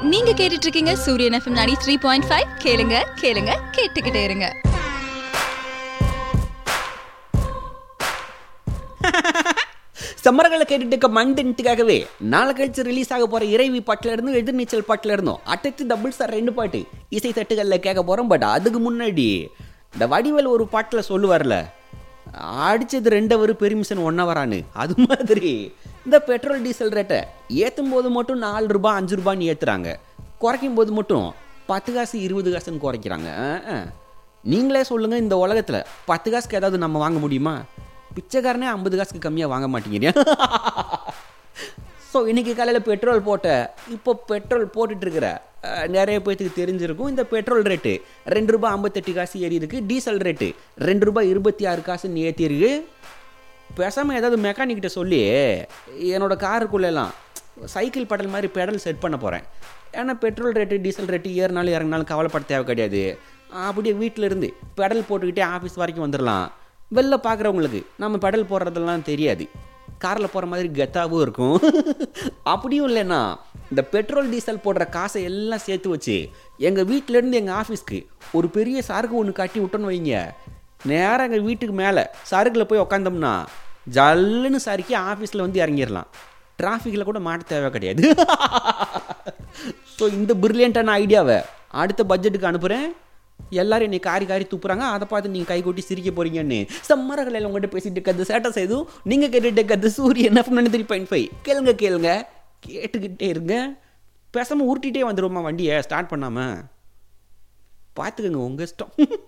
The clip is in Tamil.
நீங்க கேட்டுட்டு இருக்கீங்க சூரியன் எஃப்எம் நாடி த்ரீ பாயிண்ட் ஃபைவ் கேளுங்க கேளுங்க கேட்டுக்கிட்டே இருங்க சம்மர்களை கேட்டுட்டு இருக்க மண்டன்ட்டுக்காகவே நாளை கழிச்சு ரிலீஸ் ஆக போற இறைவி பாட்டுல இருந்து எதிர்நீச்சல் பாட்டுல இருந்தோம் அட்டத்து டபுள் ஸ்டார் ரெண்டு பாட்டு இசை தட்டுகள்ல கேட்க போறோம் பட் அதுக்கு முன்னாடி இந்த வடிவேல் ஒரு பாட்டுல சொல்லுவார்ல அடிச்சது ரெண்டவர் பெர்மிஷன் ஒன் ஹவரானு அது மாதிரி இந்த பெட்ரோல் டீசல் ரேட்டை ஏற்றும் போது மட்டும் நாலு ரூபாய் அஞ்சு ரூபான்னு ஏற்றுறாங்க குறைக்கும் போது மட்டும் பத்து காசு இருபது காசுன்னு குறைக்கிறாங்க அஹ், அஹ். நீங்களே சொல்லுங்கள் இந்த உலகத்தில் பத்து காசுக்கு ஏதாவது நம்ம வாங்க முடியுமா பிச்சைக்காரனே ஐம்பது காசுக்கு கம்மியாக வாங்க மாட்டேங்கிறீங்க ஸோ இன்னைக்கு காலையில் பெட்ரோல் போட்ட இப்போ பெட்ரோல் போட்டுட்டு இருக்கிற அஹ், நிறைய பேர்த்துக்கு தெரிஞ்சிருக்கும் இந்த பெட்ரோல் ரேட்டு ரெண்டு ரூபாய் ஐம்பத்தெட்டு காசு ஏறி இருக்கு டீசல் ரேட்டு ரெண்டு ரூபாய் இருபத்தி ஆறு காசுன்னு ஏற்றி இருக்கு பேசாமல் ஏதாவது மெக்கானிக்கிட்ட சொல்லி என்னோட காருக்குள்ளெல்லாம் சைக்கிள் பெடல் மாதிரி பெடல் செட் பண்ண போகிறேன் ஏன்னா பெட்ரோல் ரேட்டு டீசல் ரேட்டு ஏறினாலும் இறங்கினாலும் கவலைப்பட தேவை கிடையாது அப்படியே வீட்டில் இருந்து பெடல் போட்டுக்கிட்டே ஆஃபீஸ் வரைக்கும் வந்துடலாம் வெளில பார்க்குறவங்களுக்கு நம்ம பெடல் போடுறதெல்லாம் தெரியாது காரில் போகிற மாதிரி கெத்தாவும் இருக்கும் அப்படியும் இல்லைன்னா இந்த பெட்ரோல் டீசல் போடுற காசை எல்லாம் சேர்த்து வச்சு எங்கள் வீட்டிலேருந்து எங்கள் ஆஃபீஸ்க்கு ஒரு பெரிய சரக்கு ஒன்று கட்டி விட்டோன்னு வைங்க நேராக எங்கள் வீட்டுக்கு மேலே சருக்கில் போய் உக்காந்தோம்னா ஜல்லுன்னு சறுக்கி ஆஃபீஸில் வந்து இறங்கிடலாம் டிராஃபிக்கில் கூட மாட்ட தேவை கிடையாது ஸோ இந்த பிரில்லியண்ட்டான ஐடியாவை அடுத்த பட்ஜெட்டுக்கு அனுப்புகிறேன் எல்லாரும் என்னை காரி காரி துப்புறாங்க அதை பார்த்து நீங்கள் கை கொட்டி சிரிக்க போறீங்கன்னு சம்மரகளில் உங்கள்கிட்ட பேசிட்டு இருக்கிறது சேட்டை செய்தும் நீங்கள் கேட்டுட்டு இருக்கிறது சூரியன் எஃப் த்ரீ பாயிண்ட் ஃபைவ் கேளுங்க கேளுங்க கேட்டுக்கிட்டே இருங்க பேசாமல் உருட்டிகிட்டே வந்துடுவோமா வண்டியை ஸ்டார்ட் பண்ணாமல் பார்த்துக்கோங்க உங்கள் இஷ்டம்